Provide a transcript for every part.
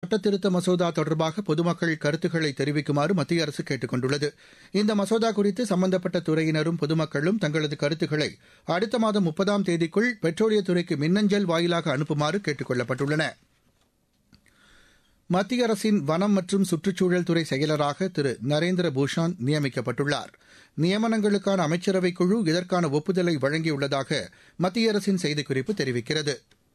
சட்டத்திருத்த மசோதா தொடர்பாக பொதுமக்கள் கருத்துக்களை தெரிவிக்குமாறு மத்திய அரசு கேட்டுக் கொண்டுள்ளது இந்த மசோதா குறித்து சம்பந்தப்பட்ட துறையினரும் பொதுமக்களும் தங்களது கருத்துக்களை அடுத்த மாதம் முப்பதாம் தேதிக்குள் பெட்ரோலியத்துறைக்கு மின்னஞ்சல் வாயிலாக அனுப்புமாறு கேட்டுக் கொள்ளப்பட்டுள்ளன மத்திய அரசின் வனம் மற்றும் சுற்றுச்சூழல் துறை செயலராக திரு நரேந்திர பூஷான் நியமிக்கப்பட்டுள்ளார் நியமனங்களுக்கான அமைச்சரவை குழு இதற்கான ஒப்புதலை வழங்கியுள்ளதாக மத்திய அரசின் செய்திக்குறிப்பு தெரிவிக்கிறது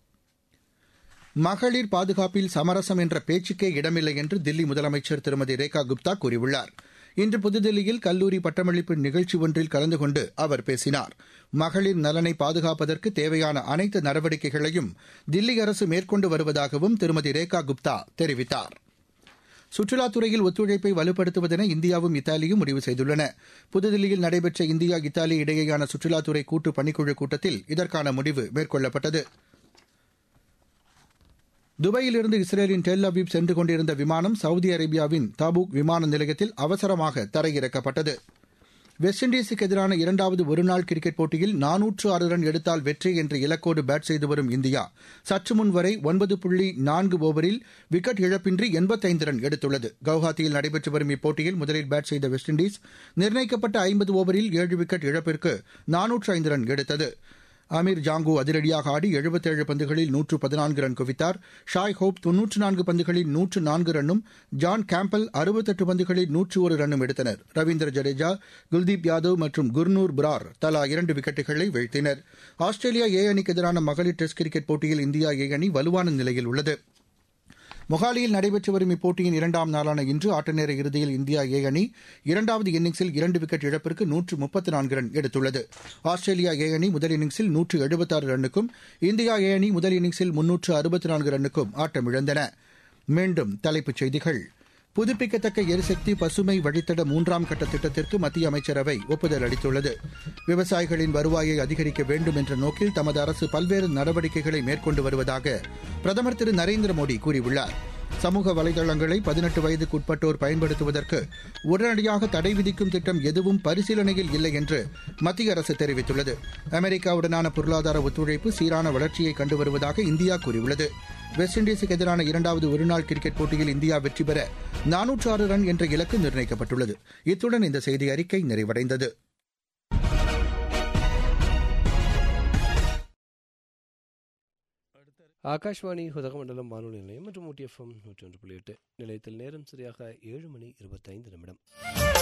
மகளிர் பாதுகாப்பில் சமரசம் என்ற பேச்சுக்கே இடமில்லை என்று தில்லி முதலமைச்சர் திருமதி ரேகா குப்தா கூறியுள்ளார் இன்று புதுதில்லியில் கல்லூரி பட்டமளிப்பு நிகழ்ச்சி ஒன்றில் கலந்து கொண்டு அவர் பேசினார் மகளிர் நலனை பாதுகாப்பதற்கு தேவையான அனைத்து நடவடிக்கைகளையும் தில்லி அரசு மேற்கொண்டு வருவதாகவும் திருமதி ரேகா குப்தா தெரிவித்தார் சுற்றுலாத்துறையில் ஒத்துழைப்பை வலுப்படுத்துவதென இந்தியாவும் இத்தாலியும் முடிவு செய்துள்ளன புதுதில்லியில் நடைபெற்ற இந்தியா இத்தாலி இடையேயான சுற்றுலாத்துறை கூட்டு பணிக்குழு கூட்டத்தில் இதற்கான முடிவு மேற்கொள்ளப்பட்டது துபாயிலிருந்து இஸ்ரேலின் டெல் அபீப் சென்று கொண்டிருந்த விமானம் சவுதி அரேபியாவின் தாபூக் விமான நிலையத்தில் அவசரமாக தரையிறக்கப்பட்டது வெஸ்ட் இண்டீஸுக்கு எதிரான இரண்டாவது ஒருநாள் கிரிக்கெட் போட்டியில் நானூற்று ஆறு ரன் எடுத்தால் வெற்றி என்ற இலக்கோடு பேட் செய்து வரும் இந்தியா சற்று முன் வரை ஒன்பது புள்ளி நான்கு ஓவரில் விக்கெட் இழப்பின்றி எண்பத்தைந்து ரன் எடுத்துள்ளது கவுஹாத்தியில் நடைபெற்று வரும் இப்போட்டியில் முதலில் பேட் செய்த வெஸ்ட் இண்டீஸ் நிர்ணயிக்கப்பட்ட ஐம்பது ஓவரில் ஏழு விக்கெட் இழப்பிற்கு நானூற்று ஐந்து ரன் எடுத்தது அமீர் ஜாங்கோ அதிரடியாக ஆடி எழுபத்தேழு பந்துகளில் நூற்று பதினான்கு ரன் குவித்தார் ஷாய் ஹோப் தொன்னூற்று நான்கு பந்துகளில் நூற்று நான்கு ரன்னும் ஜான் கேம்பல் அறுபத்தெட்டு பந்துகளில் நூற்று ஒரு ரன்னும் எடுத்தனர் ரவீந்திர ஜடேஜா குல்தீப் யாதவ் மற்றும் குர்னூர் பிரார் தலா இரண்டு விக்கெட்டுகளை வீழ்த்தினர் ஆஸ்திரேலியா ஏ அணிக்கு எதிரான மகளிர் டெஸ்ட் கிரிக்கெட் போட்டியில் இந்தியா ஏ அணி வலுவான நிலையில் உள்ளது மொஹாலியில் நடைபெற்று வரும் இப்போட்டியின் இரண்டாம் நாளான இன்று ஆட்டநேர இறுதியில் இந்தியா ஏ அணி இரண்டாவது இன்னிங்ஸில் இரண்டு விக்கெட் இழப்பிற்கு நூற்று முப்பத்து நான்கு ரன் எடுத்துள்ளது ஆஸ்திரேலியா ஏ அணி முதல் இன்னிங்ஸில் நூற்று எழுபத்தாறு ரன்னுக்கும் இந்தியா ஏ அணி முதல் இன்னிங்ஸில் முன்னூற்று அறுபத்தி நான்கு ரன்னுக்கும் ஆட்டமிழந்தன மீண்டும் தலைப்புச் செய்திகள் புதுப்பிக்கத்தக்க எரிசக்தி பசுமை வழித்தட மூன்றாம் கட்ட திட்டத்திற்கு மத்திய அமைச்சரவை ஒப்புதல் அளித்துள்ளது விவசாயிகளின் வருவாயை அதிகரிக்க வேண்டும் என்ற நோக்கில் தமது அரசு பல்வேறு நடவடிக்கைகளை மேற்கொண்டு வருவதாக பிரதமர் திரு நரேந்திர மோடி கூறியுள்ளார் சமூக வலைதளங்களை பதினெட்டு வயதுக்கு உட்பட்டோர் பயன்படுத்துவதற்கு உடனடியாக தடை விதிக்கும் திட்டம் எதுவும் பரிசீலனையில் இல்லை என்று மத்திய அரசு தெரிவித்துள்ளது அமெரிக்காவுடனான பொருளாதார ஒத்துழைப்பு சீரான வளர்ச்சியை கண்டு வருவதாக இந்தியா கூறியுள்ளது வெஸ்ட் இண்டீஸுக்கு எதிரான இரண்டாவது ஒருநாள் கிரிக்கெட் போட்டியில் இந்தியா வெற்றி பெற நானூற்று ஆறு ரன் என்ற இலக்கு நிர்ணயிக்கப்பட்டுள்ளது இத்துடன் இந்த செய்தி அறிக்கை நிறைவடைந்தது ஆகாஷ்வாணி உதகமண்டலம் வானொலி நிலையம் மற்றும் ஊட்டி எஃப்எம் நூற்றி ஒன்று புள்ளி எட்டு நிலையத்தில் நேரம் சரியாக ஏழு மணி இருபத்தைந்து நிமிடம்